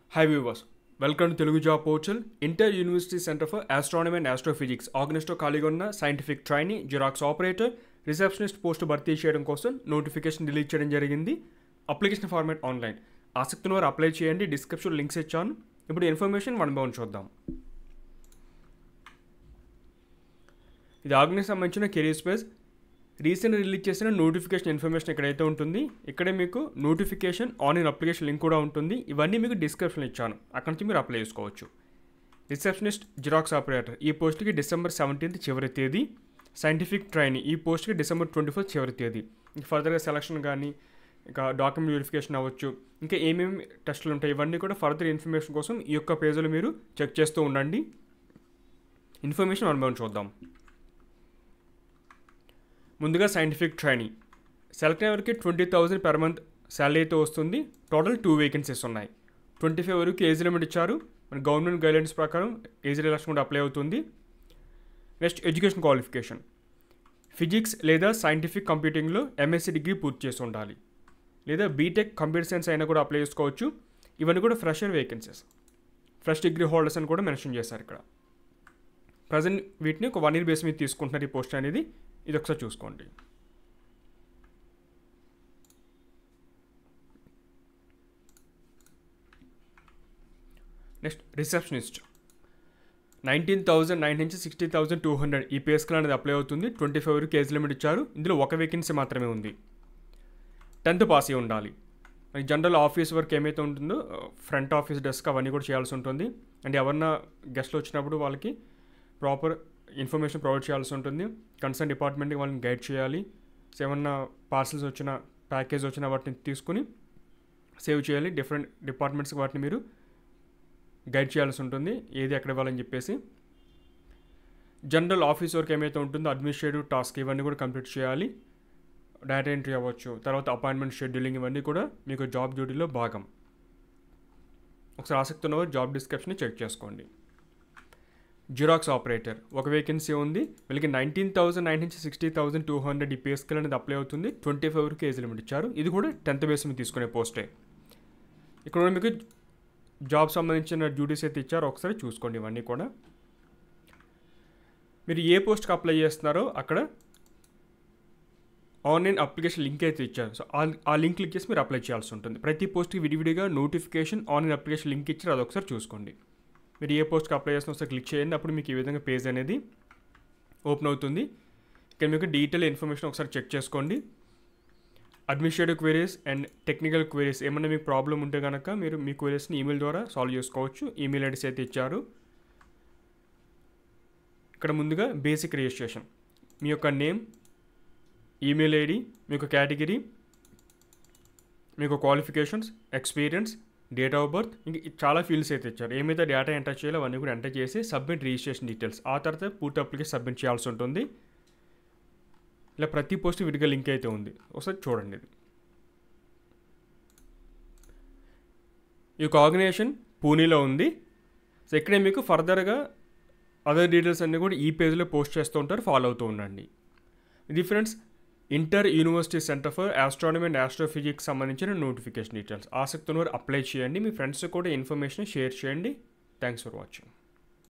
Hi viewers, welcome to Telugu job portal inter university centre for astronomy and astrophysics ఆగస్టులో ఖాళీగా ఉన్న scientific trainee xerox operator receptionist post భర్తీ చేయడం కోసం notification release చేయడం జరిగింది అప్లికేషన్ ఫార్మాట్ ఆన్లైన్ ఆసక్తి ఉన్న వారు అప్లై చేయండి డిస్క్రిప్షన్ లింక్స్ ఇచ్చాను ఇప్పుడు ఇన్ఫర్మేషన్ వన్ బై వన్ చూద్దాం ఇది ఆర్గనైజ్ సంబంధించిన కెరీర్ స్పేస్ రీసెంట్ రిలీజ్ చేసిన నోటిఫికేషన్ ఇన్ఫర్మేషన్ ఇక్కడైతే ఉంటుంది ఇక్కడే మీకు నోటిఫికేషన్ ఆన్లైన్ అప్లికేషన్ లింక్ కూడా ఉంటుంది ఇవన్నీ మీకు డిస్క్రిప్షన్ ఇచ్చాను అక్కడ నుంచి మీరు అప్లై చేసుకోవచ్చు రిసెప్షనిస్ట్ జిరాక్స్ ఆపరేటర్ ఈ పోస్ట్కి డిసెంబర్ సెవెంటీన్త్ చివరి తేదీ సైంటిఫిక్ ట్రైనింగ్ ఈ పోస్ట్కి డిసెంబర్ ట్వంటీ ఫస్ట్ చివరి తేదీ ఇంకా ఫర్దర్గా సెలక్షన్ కానీ ఇంకా డాక్యుమెంట్ వెరిఫికేషన్ అవ్వచ్చు ఇంకా ఏమేమి టెస్టులు ఉంటాయి ఇవన్నీ కూడా ఫర్దర్ ఇన్ఫర్మేషన్ కోసం ఈ యొక్క పేజీలో మీరు చెక్ చేస్తూ ఉండండి ఇన్ఫర్మేషన్ వన్ బై వన్ చూద్దాం ముందుగా సైంటిఫిక్ ట్రైనింగ్ సెలెక్ట్ అయిన వరకు twenty thousand per month salary అయితే వస్తుంది టోటల్ టూ వేకెన్సీస్ ఉన్నాయి ట్వంటీ ఫైవ్ వరకు ఏజ్ లిమిట్ ఇచ్చారు మన గవర్నమెంట్ గైడ్లైన్స్ ప్రకారం ఏజ్ రిలాక్షన్ కూడా అప్లై అవుతుంది నెక్స్ట్ ఎడ్యుకేషన్ క్వాలిఫికేషన్ ఫిజిక్స్ లేదా సైంటిఫిక్ కంప్యూటింగ్లో ఎంఎస్సీ డిగ్రీ పూర్తి చేసి ఉండాలి లేదా బీటెక్ కంప్యూటర్ సైన్స్ అయినా కూడా అప్లై చేసుకోవచ్చు ఇవన్నీ కూడా fresher vacancies fresh degree holders అని కూడా మెన్షన్ చేశారు ఇక్కడ ప్రజెంట్ వీటిని ఒక వన్ ఇయర్ బేస్ మీద తీసుకుంటున్నారు ఈ పోస్ట్ అనేది ఇది ఒకసారి చూసుకోండి next receptionist nineteen thousand nine నుంచి సిక్స్టీ థౌజండ్ టూ హండ్రెడ్ ఈ పే స్కేల్ అనేది అప్లై అవుతుంది ట్వంటీ ఫైవ్ వరకు ఏజ్ లిమిట్ ఇచ్చారు ఇందులో ఒక వేకెన్సీ మాత్రమే ఉంది టెన్త్ పాస్ అయి ఉండాలి మరి జనరల్ ఆఫీస్ వర్క్ ఏమైతే ఉంటుందో ఫ్రంట్ ఆఫీస్ డెస్క్ అవన్నీ కూడా చేయాల్సి ఉంటుంది అండ్ ఎవరన్నా గెస్ట్లు వచ్చినప్పుడు వాళ్ళకి ప్రాపర్ ఇన్ఫర్మేషన్ ప్రొవైడ్ చేయాల్సి ఉంటుంది కన్సర్న్ డిపార్ట్మెంట్కి వాళ్ళని గైడ్ చేయాలి సో ఏమన్నా పార్సల్స్ వచ్చిన ప్యాకేజ్ వచ్చిన వాటిని తీసుకుని సేవ్ చేయాలి డిఫరెంట్ డిపార్ట్మెంట్స్కి వాటిని మీరు గైడ్ చేయాల్సి ఉంటుంది ఏది ఎక్కడ ఇవ్వాలని చెప్పేసి జనరల్ ఆఫీస్ వర్క్ ఏమైతే ఉంటుందో అడ్మినిస్ట్రేటివ్ టాస్క్ ఇవన్నీ కూడా కంప్లీట్ చేయాలి డేటా ఎంట్రీ అవ్వచ్చు తర్వాత అపాయింట్మెంట్ షెడ్యూలింగ్ ఇవన్నీ కూడా మీకు జాబ్ డ్యూటీలో భాగం ఒకసారి ఆసక్తి ఉన్నవారు జాబ్ డిస్క్రిప్షన్ చెక్ చేసుకోండి జిరాక్స్ ఆపరేటర్ ఒక వేకెన్సీ ఉంది వీళ్ళకి నైన్టీన్ థౌసండ్ నైన్ నుంచి సిక్స్టీ థౌసండ్ టూ హండ్రెడ్ ఈ పే స్కేల్ అనేది అప్లై అవుతుంది ట్వంటీ ఫైవ్ వరకు ఏజ్ లిమిట్ ఇచ్చారు ఇది కూడా టెన్త్ బేస్ మీద తీసుకునే పోస్టే ఇక్కడ కూడా మీకు జాబ్ సంబంధించిన డ్యూటీస్ అయితే ఇచ్చారో ఒకసారి చూసుకోండి ఇవన్నీ కూడా మీరు ఏ పోస్ట్కి అప్లై చేస్తున్నారో అక్కడ ఆన్లైన్ అప్లికేషన్ లింక్ అయితే ఇచ్చారు సో ఆ లింక్ క్లిక్ చేసి మీరు అప్లై చేయాల్సి ఉంటుంది ప్రతి పోస్ట్కి విడివిడిగా నోటిఫికేషన్ ఆన్లైన్ అప్లికేషన్ లింక్ ఇచ్చారు అది ఒకసారి చూసుకోండి మీరు ఏ పోస్ట్కి అప్లై చేసిన ఒకసారి క్లిక్ చేయండి అప్పుడు మీకు ఈ విధంగా పేజ్ అనేది ఓపెన్ అవుతుంది ఇక్కడ మీకు డీటెయిల్ ఇన్ఫర్మేషన్ ఒకసారి చెక్ చేసుకోండి administrative queries and technical queries ఏమైనా మీకు ప్రాబ్లం ఉంటే కనుక మీరు మీ క్వైరీస్ని ఈమెయిల్ ద్వారా సాల్వ్ చేసుకోవచ్చు ఈమెయిల్ ఐడీస్ అయితే ఇచ్చారు ఇక్కడ ముందుగా బేసిక్ రిజిస్ట్రేషన్ మీ యొక్క నేమ్ ఈమెయిల్ ఐడి మీ యొక్క కేటగిరీ మీకు qualifications experience date of birth ఇంకా చాలా ఫీల్డ్స్ అయితే ఇచ్చారు ఏమైతే డేటా ఎంటర్ చేయాలో అవన్నీ కూడా ఎంటర్ చేసి సబ్మిట్ రిజిస్ట్రేషన్ డీటెయిల్స్ ఆ తర్వాత పూర్తి అప్లికేషన్ సబ్మిట్ చేయాల్సి ఉంటుంది ఇలా ప్రతి పోస్ట్ విడిగా లింక్ అయితే ఉంది ఒకసారి చూడండి ఇది ఈ యొక్క ఆర్గనైజేషన్ పూణేలో ఉంది సో ఇక్కడే మీకు ఫర్దర్గా అదర్ డీటెయిల్స్ అన్నీ కూడా ఈ పేజ్లో పోస్ట్ చేస్తూ ఉంటారు ఫాలో అవుతూ ఉండండి ఇది friends inter university centre for astronomy and astrophysics సంబంధించిన నోటిఫికేషన్ డీటెయిల్స్ ఆసక్తి ఉన్నవారు అప్లై చేయండి మీ ఫ్రెండ్స్ కూడా ఇన్ఫర్మేషన్ షేర్ చేయండి థ్యాంక్స్ ఫర్ వాచింగ్